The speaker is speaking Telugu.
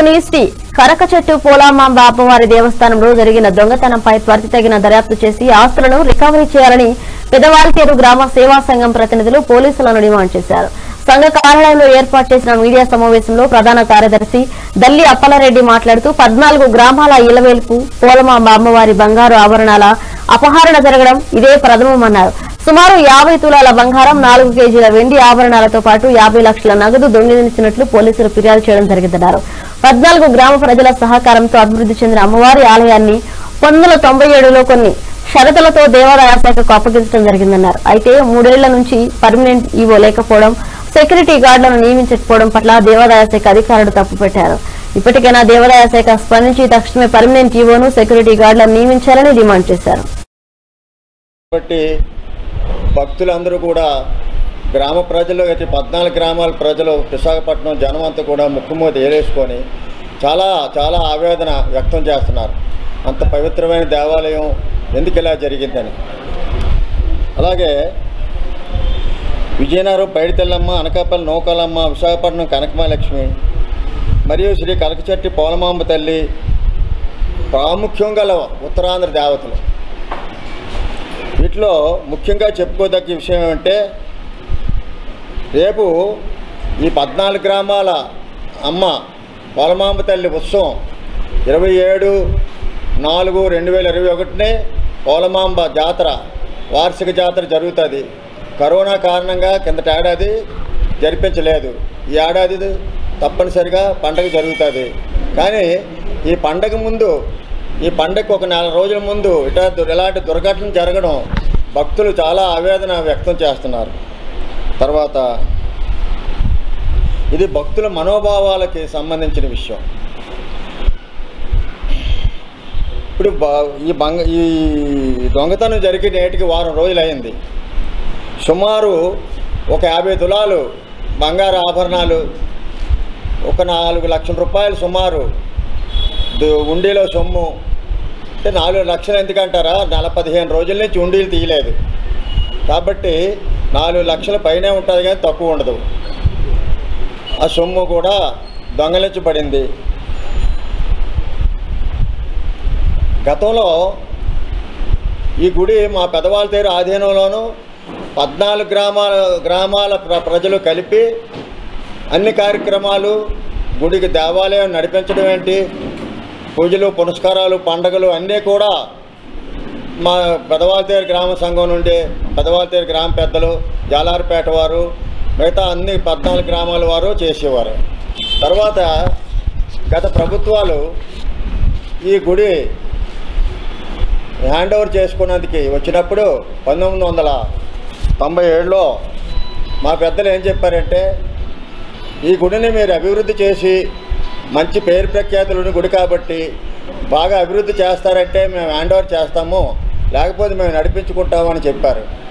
పట్టణంలోని శ్రీ కరకచెట్టు పోలామాంబ అమ్మవారి దేవస్థానంలో జరిగిన దొంగతనంపై త్వరితగిన దర్యాప్తు చేసి ఆస్తులను రికవరీ చేయాలని పెదవాల్కేరు గ్రామ సేవా సంఘం ప్రతినిధులు పోలీసులను డిమాండ్ చేశారు సంఘ కార్యాలయంలో ఏర్పాటు చేసిన మీడియా సమావేశంలో ప్రధాన కార్యదర్శి దల్లి అప్పలరెడ్డి మాట్లాడుతూ పద్నాలుగు గ్రామాల ఇలవేల్పు పోలమాంబ అమ్మవారి బంగారు ఆభరణాల అపహరణ జరగడం ఇదే ప్రథమమన్నారు సుమారు యాభై తులాల బంగారం నాలుగు కేజీల వెండి ఆభరణాలతో పాటు యాభై లక్షల నగదు దొంగిలించినట్లు పోలీసులు ఫిర్యాదు చేయడం జరిగిందన్నారు పద్నాలుగు గ్రామ ప్రజల సహకారంతో అభివృద్ధి చెందిన అమ్మవారి ఆలయాన్ని పంతొమ్మిది వందల తొంభై ఏడులో కొన్ని షరతులతో దేవాదాయ శాఖకు అప్పగించడం జరిగిందన్నారు అయితే మూడేళ్ల నుంచి పర్మనెంట్ ఈవో లేకపోవడం సెక్యూరిటీ గార్డులను నియమించకపోవడం పట్ల దేవాదాయ శాఖ అధికారులు తప్పుపెట్టారు ఇప్పటికైనా దేవాదాయ శాఖ స్పందించి తక్షణమే పర్మనెంట్ ఈవోను సెక్యూరిటీ గార్డులను నియమించాలని డిమాండ్ చేశారు కాబట్టి భక్తులందరూ కూడా గ్రామ ప్రజలు అయితే పద్నాలుగు గ్రామాల ప్రజలు విశాఖపట్నం జనం అంతా కూడా ముక్కుమూతి ఏలేసుకొని చాలా చాలా ఆవేదన వ్యక్తం చేస్తున్నారు అంత పవిత్రమైన దేవాలయం ఎందుకు ఇలా జరిగిందని అలాగే విజయనగరం పైడితెల్లమ్మ అనకాపల్లి నౌకాలమ్మ విశాఖపట్నం కనకమహాలక్ష్మి మరియు శ్రీ కలకచెట్టి పోలమాంబ తల్లి ప్రాముఖ్యం గల ఉత్తరాంధ్ర దేవతలు వీటిలో ముఖ్యంగా చెప్పుకోదగ్గ విషయం ఏమంటే రేపు ఈ పద్నాలుగు గ్రామాల అమ్మ పొలమాంబ తల్లి ఉత్సవం ఇరవై ఏడు నాలుగు రెండు వేల ఇరవై ఒకటినే పోలమాంబ జాతర వార్షిక జాతర జరుగుతుంది కరోనా కారణంగా కిందటి ఏడాది జరిపించలేదు ఈ ఏడాది తప్పనిసరిగా పండగ జరుగుతుంది కానీ ఈ పండగ ముందు ఈ పండగకు ఒక నెల రోజుల ముందు ఇట ఇలాంటి దుర్ఘటన జరగడం భక్తులు చాలా ఆవేదన వ్యక్తం చేస్తున్నారు తర్వాత ఇది భక్తుల మనోభావాలకి సంబంధించిన విషయం ఇప్పుడు బ- ఈ బంగ ఈ దొంగతనం జరిగి నేటికి వారం రోజులైంది సుమారు ఒక యాభై తులాలు బంగారు ఆభరణాలు ఒక నాలుగు లక్షల రూపాయలు సుమారు దు- ఉండిలో సొమ్ము అంటే నాలుగు లక్షలు ఎందుకంటారా నెల పదిహేను రోజుల నుంచి ఉండీలు తీయలేదు కాబట్టి నాలుగు లక్షల పైనే ఉంటుంది కానీ తక్కువ ఉండదు ఆ సొమ్ము కూడా దొంగలించబడింది గతంలో ఈ గుడి మా పెదవాళ్ళ తీరు ఆధీనంలోనూ పద్నాలుగు గ్రామాల గ్రామాల ప్ర ప్రజలు కలిపి అన్ని కార్యక్రమాలు గుడికి దేవాలయం నడిపించడం ఏంటి పూజలు పునస్కారాలు పండగలు అన్నీ కూడా మా పెదవాల్తేరు గ్రామ సంఘం నుండి పెదవాల్తేరు గ్రామ పెద్దలు జాలారిపేట వారు మిగతా అన్ని పద్నాలుగు గ్రామాల వారు చేసేవారు తర్వాత గత ప్రభుత్వాలు ఈ గుడి హ్యాండ్ ఓవర్ చేసుకున్నందుకు వచ్చినప్పుడు పంతొమ్మిది వందల తొంభై ఏడులో మా పెద్దలు ఏం చెప్పారంటే ఈ గుడిని మీరు అభివృద్ధి చేసి మంచి పేరు ప్రఖ్యాతులున్న గుడి కాబట్టి బాగా అభివృద్ధి చేస్తారంటే మేము హ్యాండ్ ఓవర్ చేస్తాము లేకపోతే మేము నడిపించుకుంటామని చెప్పారు